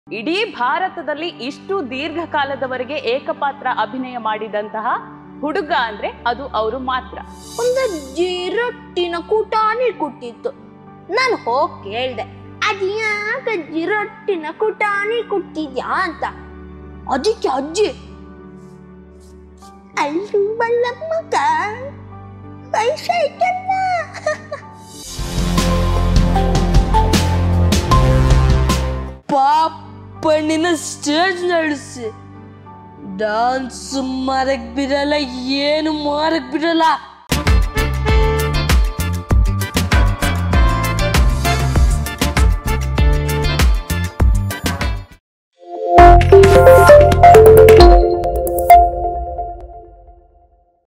ಇಡೀ ಭಾರತದಲ್ಲಿ ಇಷ್ಟು ದೀರ್ಘಕಾಲದವರೆಗೆ ಏಕಪಾತ್ರ ಅಭಿನಯ ಮಾಡಿದಂತಹ ಹುಡುಗ ಅಂದ್ರೆ ಅದು ಅವರು ಮಾತ್ರ ಒಂದು ಜಿರೊಟ್ಟಿನ ಕೂಟಾಣಿ ಕೊಟ್ಟಿತ್ತು ನಾನು ಹೋಗಿ ಕೇಳ್ದೆ ಅದ್ ಯಾಕೆ ಜಿರೊಟ್ಟಿನ ಕೂಟಾಣಿ ಕೊಟ್ಟಿದ್ಯಾ ಅಂತ ಅದಕ್ಕೆ ಅಜ್ಜಿ ಅಲ್ಲು ಬಲ್ಲಮ್ಮಗ ವಯಸ್ಸಾಯ್ತಲ್ಲ ಪಾಪಣ್ಣಿನ ಸ್ಟೇಜ್ ನಡೆಸಿ ಡಾನ್ಸ್ ಮಾರಕ್ ಬಿಡಲ್ಲ ಏನು ಮಾರಕ್ ಬಿಡಲ್ಲ